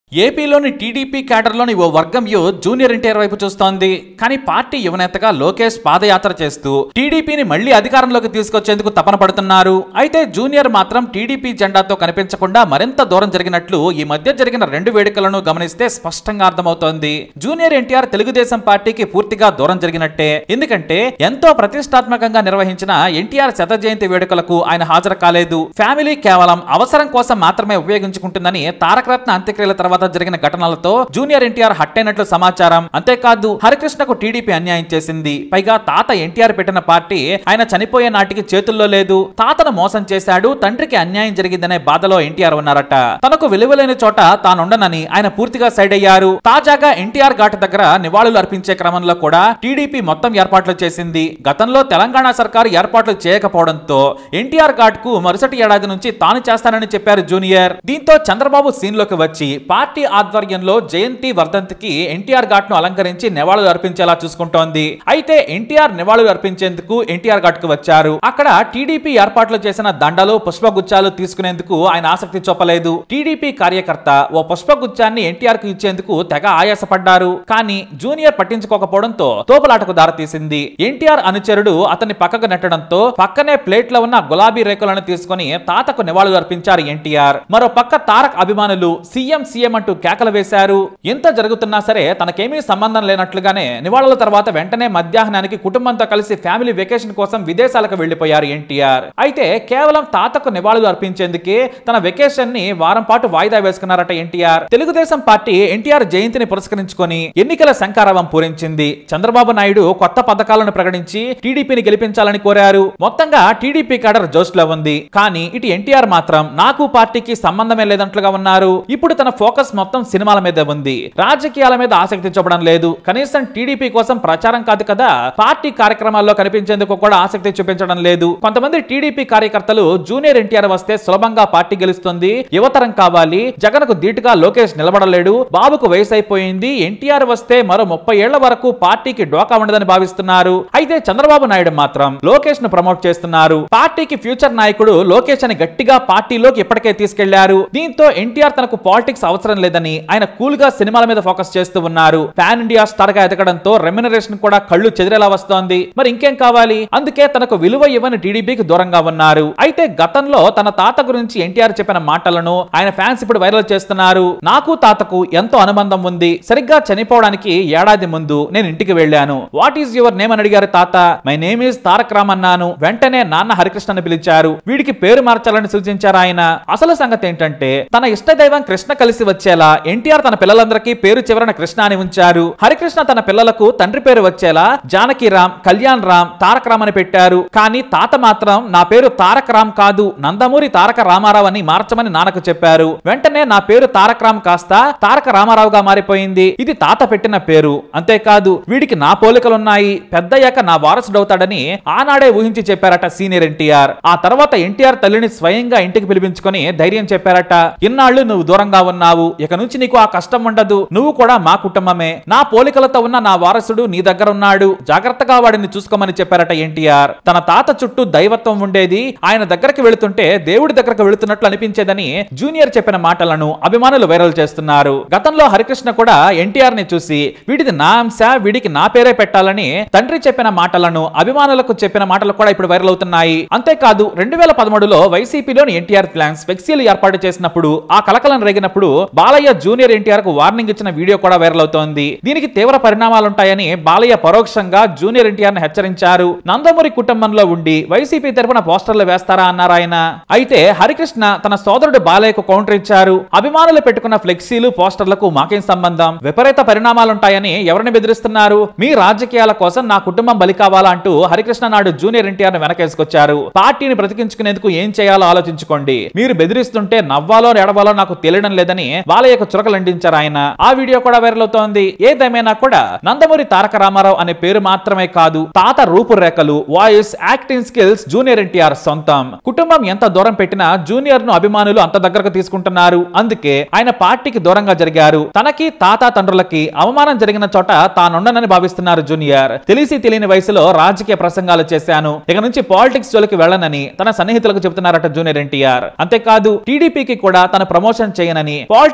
ఏపీలోని టీడీపీ క్యాడర్లోని ఓ వర్గం you junior NTR వైపు చూస్తోంది కానీ పార్టీ యువనేతగా లోకేష్ పాదయాత్ర చేస్తూ టీడీపీని మళ్లీ అధికారంలోకి తీసుకొచ్చేందుకు తపన పడుతున్నారు అయితే జూనియర్ మాత్రం టీడీపీ జెండాతో కనిపించకుండా మరింత దూరం జరిగినట్లు ఈ మధ్య జరిగిన రెండు వేడుకలను గమనిస్తే స్పష్టంగా అర్థమవుతోంది జూనియర్ ఎన్టీఆర్ తెలుగుదేశం పార్టీకి పూర్తిగా దూరం జరిగినట్టే ఎందుకంటే ఎంతో ప్రతిష్టాత్మకంగా నిర్వహించిన ఎన్టీఆర్ శత జయంతి వేడుకలకు ఆయన హాజరు కాలేదు ఫ్యామిలీ కేవలం అవసరం కోసం మాత్రమే ఉపయోగించుకుంటుందని తారకరత్న అంత్యక్రియల తర్వాత జరిగిన ఘటనలతో జూనియర్ ఎన్టీఆర్ హట్టైనట్లు సమాచారం అంతేకాదు హరికృష్ణకు టీడీపీ అన్యాయం చేసింది పైగా తాత ఎన్టీఆర్ పెట్టిన పార్టీ ఆయన చనిపోయే నాటికి చేతుల్లో లేదు తాతను మోసం చేశాడు తండ్రికి అన్యాయం జరిగిందనే బాధలో ఎన్టీఆర్ ఉన్నారట తనకు విలువలేని చోట తానుండనని ఆయన పూర్తిగా సైడ్ అయ్యారు తాజాగా ఎన్టీఆర్ ఘాట్ దగ్గర నివాళులు అర్పించే క్రమంలో కూడా టీడీపీ మొత్తం ఏర్పాట్లు చేసింది గతంలో తెలంగాణ సర్కారు ఏర్పాట్లు చేయకపోవడంతో ఎన్టీఆర్ ఘాట్ కు మరుసటి ఏడాది నుంచి తాను చేస్తానని చెప్పారు జూనియర్ దీంతో చంద్రబాబు సీన్ లోకి వచ్చి పార్టీ ఆధ్వర్యంలో జయంతి వర్ధంతికి ఎన్టీఆర్ ఘాట్ ను అలంకరించి నివాళులు అర్పించేలా చూసుకుంటోంది అయితే ఎన్టీఆర్ నివాళులు అర్పించేందుకు ఎన్టీఆర్ ఘాట్ కు వచ్చారు అక్కడ టీడీపీ ఏర్పాట్లు చేసిన దండలు పుష్పగుచ్చాలు తీసుకునేందుకు ఆయన ఆసక్తి చూపలేదు టీడీపీ కార్యకర్త ఓ పుష్పగుచ్చాన్ని ఎన్టీఆర్ కు ఇచ్చేందుకు తెగ ఆయాసపడ్డారు కానీ జూనియర్ పట్టించుకోకపోవడంతో తోపులాటకు దారితీసింది ఎన్టీఆర్ అనుచరుడు అతన్ని పక్కకు నెట్టడంతో పక్కనే ప్లేట్ లో ఉన్న గులాబీ రేకులను తీసుకుని తాతకు నివాళులు అర్పించారు ఎన్టీఆర్ మరో పక్క తారక్ అభిమానులు సీఎం సీఎం అంటూ కేకలు వేశారు ఎంత జరుగుతున్నా సరే తనకేమీ సంబంధం లేనట్లుగానే నివాళుల తర్వాత వెంటనే మధ్యాహ్నానికి కుటుంబంతో కలిసి ఫ్యామిలీ వెకేషన్ కోసం విదేశాలకు వెళ్లిపోయారు ఎన్టీఆర్ అయితే కేవలం తాతకు నివాళులు అర్పించేందుకే తన వెకేషన్ ని వారం పాటు వాయిదా వేసుకున్నారట ఎన్టీఆర్ తెలుగుదేశం పార్టీ ఎన్టీఆర్ జయంతిని పురస్కరించుకొని ఎన్నికల శంకారావం పూరించింది చంద్రబాబు నాయుడు కొత్త పథకాలను ప్రకటించి టీడీపీని గెలిపించాలని కోరారు మొత్తంగా టీడీపీ కాడర్ జోష్ లో ఉంది కానీ ఇటు ఎన్టీఆర్ మాత్రం నాకు పార్టీకి సంబంధమే లేదంట్లుగా ఉన్నారు ఇప్పుడు తన ఫోకస్ మొత్తం సినిమాల మీద ఉంది రాజకీయాల మీద ఆసక్తి చూపడం లేదు కనీసం టీడీపీ కోసం ప్రచారం కాదు కదా పార్టీ కార్యక్రమాల్లో కనిపించేందుకు కూడా ఆసక్తి చూపించడం లేదు కొంతమంది టీడీపీ కార్యకర్తలు జూనియర్ ఎన్టీఆర్ వస్తే సులభంగా పార్టీ గెలుస్తుంది యువతరం కావాలి జగన్ కు ధీటుగా లోకేష్ నిలబడలేడు బాబుకు వయసు అయిపోయింది ఎన్టీఆర్ వస్తే మరో ముప్పై ఏళ్ల వరకు పార్టీకి డోకా ఉండదని భావిస్తున్నారు అయితే చంద్రబాబు నాయుడు మాత్రం లోకేష్ ను ప్రమోట్ చేస్తున్నారు పార్టీకి ఫ్యూచర్ నాయకుడు లోకేష్ అని గట్టిగా పార్టీలోకి ఇప్పటికే తీసుకెళ్లారు దీంతో ఎన్టీఆర్ తనకు పాలిటిక్స్ అవసరం లేదని ఆయన కూల్ గా సినిమాల మీద ఫోకస్ చేస్తూ ఉన్నారు పాన్ ఇండియా స్టార్ గా ఎదగడంతో రెమ్యునరేషన్ కూడా కళ్ళు చెదిరేలా వస్తోంది మరి ఇంకేం కావాలి అందుకే తనకు విలువ ఇవ్వని టీడీపీకి దూరంగా ఉన్నారు అయితే గతంలో తన తాత గురించి ఎన్టీఆర్ చెప్పిన మాటలను ఆయన ఫ్యాన్స్ ఇప్పుడు వైరల్ చేస్తున్నారు నాకు తాతకు ఎంతో అనుబంధం ఉంది సరిగ్గా చనిపోవడానికి ఏడాది ముందు నేను ఇంటికి వెళ్ళాను వాట్ ఈస్ యువర్ నేమ్ అని అడిగారు తాత my name is Tarak Ram అన్నాను వెంటనే నాన్న హరికృష్ణ అని పిలిచారు వీడికి పేరు మార్చాలని సూచించారు ఆయన అసలు సంగతి ఏంటంటే తన ఇష్ట దైవం కృష్ణ కలిసి వచ్చేలా ఎన్టీఆర్ తన పిల్లలందరికీ పేరు చివరన కృష్ణ అని ఉంచారు హరికృష్ణ తన పిల్లలకు తండ్రి పేరు వచ్చేలా జానకి రామ్ కళ్యాణ్ రామ్ తారక రామ్ అని పెట్టారు కానీ తాత మాత్రం నా పేరు తారక రామ్ కాదు నందమూరి తారక రామారావు అని మార్చమని నాన్నకు చెప్పారు వెంటనే నా పేరు తారక రామ్ కాస్త తారక రామారావుగా మారిపోయింది ఇది తాత పెట్టిన పేరు అంతేకాదు వీడికి నా పోలికలున్నాయి పెద్దయ్యాక నా వారసుడవుతాడని ఆనాడే ఊహించి చెప్పారట సీనియర్ ఎన్టీఆర్ ఆ తర్వాత ఎన్టీఆర్ తల్లిని స్వయంగా ఇంటికి పిలిపించుకొని ధైర్యం చెప్పారట ఇన్నాళ్ళు నువ్వు దూరంగా ఉన్నావు ఇక నుంచి నీకు ఆ కష్టం ఉండదు నువ్వు కూడా మా కుటుంబమే నా పోలికలతో ఉన్న నా వారసుడు నీ దగ్గర ఉన్నాడు జాగ్రత్తగా వాడిని చూసుకోమని చెప్పారట ఎన్టీఆర్ తన తాత చుట్టూ దైవత్వం ఉండేది ఆయన దగ్గరకు వెళుతుంటే దేవుడి దగ్గరకు వెళుతున్నట్లు అనిపించేదని జూనియర్ చెప్పిన మాటలను అభిమానులు వైరల్ చేస్తున్నారు గతంలో హరికృష్ణ కూడా ఎన్టీఆర్ ని చూసి వీడిది నా అంశ వీడికి నా పేరే పెట్టాలని తండ్రి చెప్పిన మాటలను అభిమానులకు చెప్పిన మాటలు కూడా ఇప్పుడు వైరల్ అవుతున్నాయి అంతేకాదు రెండు వేల పదమూడులో వైసీపీలోని ఎన్టీఆర్ ప్లాన్స్ ఫ్లెక్సీలు ఏర్పాటు చేసినప్పుడు ఆ కలకలం రేగినప్పుడు బాలయ్య జూనియర్ ఎన్టీఆర్ కు వార్నింగ్ ఇచ్చిన వీడియో కూడా వైరల్ అవుతోంది దీనికి తీవ్ర పరిణామాలుంటాయని బాలయ్య పరోక్షంగా జూనియర్ ఎన్టీఆర్ ని హెచ్చరించారు నందమూరి కుటుంబంలో ఉండి వైసీపీ తరపున పోస్టర్లు వేస్తారా అన్నారు ఆయన అయితే హరికృష్ణ తన సోదరుడు బాలయ్యకు కౌంటర్ ఇచ్చారు అభిమానులు పెట్టుకున్న ఫ్లెక్సీలు పోస్టర్లకు మాకేం సంబంధం విపరీత పరిణామాలుంటాయని ఎవరిని బెదిరిస్తున్నారు మీ రాజకీయాల కోసం నా కుటుంబం బలి కావాలా అంటూ హరికృష్ణ నాయుడు జూనియర్ ఎన్టీఆర్ ని వెనకేసుకొచ్చారు పార్టీని బ్రతికించుకునేందుకు ఏం చేయాలో ఆలోచించుకోండి మీరు బెదిరిస్తుంటే నవ్వాలో ఎడవాలో నాకు తెలియడం లేదని బాలయ్యకు చురకలంటించారు ఆయన ఆ వీడియో కూడా వైరల్ అవుతోంది ఏదేమైనా కూడా నందమూరి తారక రామారావు అనే పేరు మాత్రమే కాదు తాత రూపురేఖలు voice acting skills junior NTR సొంతం కుటుంబం ఎంత దూరం పెట్టినా జూనియర్ ను అభిమానులు అంత దగ్గరకు తీసుకుంటున్నారు అందుకే ఆయన పార్టీకి దూరంగా జరిగారు తనకి తాత తండ్రులకి అవమానం జరిగిన చోట తానుండనని భావిస్తున్నారు జూనియర్ తెలిసి తెలియని వయసులో రాజకీయ ప్రసంగాలు చేశాను ఇక నుంచి పాలిటిక్స్ జోలికి వెళ్ళనని తన సన్నిహితులకు చెబుతున్నారట జూనియర్ ఎన్టీఆర్ అంతేకాదు టీడీపీకి కూడా తన ప్రమోషన్ చేయనని పాలిటిక్స్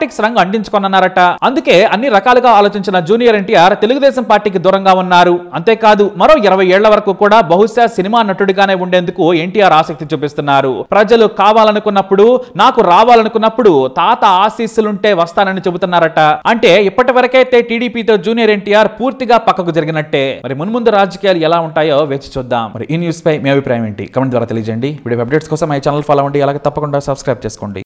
పాలిటిక్స్ రంగు అంటించుకొనన్నారట అందుకే అన్ని రకాలుగా ఆలోచించిన జూనియర్ ఎన్టీఆర్ తెలుగుదేశం పార్టీకి దూరంగా ఉన్నారు అంతేకాదు మరో ఇరవై ఏళ్ల వరకు కూడా బహుశా సినిమా నటుడిగానే ఉండేందుకు ఎన్టీఆర్ ఆసక్తి చూపిస్తున్నారు ప్రజలు కావాలనుకున్నప్పుడు నాకు రావాలనుకున్నప్పుడు తాత ఆశీస్సులుంటే వస్తానని చెబుతున్నారట అంటే ఇప్పటి వరకైతే టీడీపీతో జూనియర్ ఎన్టీఆర్ పూర్తిగా పక్కకు జరిగినట్టే మరి మున్ముందు రాజకీయాలు ఎలా ఉంటాయో వేచి చూద్దాం మరి ఈ న్యూస్ పై మీ అభిప్రాయం ఏంటి కమెంట్ ద్వారా తెలియజేయండి వీడియో అప్డేట్స్ కోసం ఈ ఛానల్ ఫాలో అవ్వండి అలాగే తప్పకుండా సబ్స్క్రైబ్ చేసుకోండి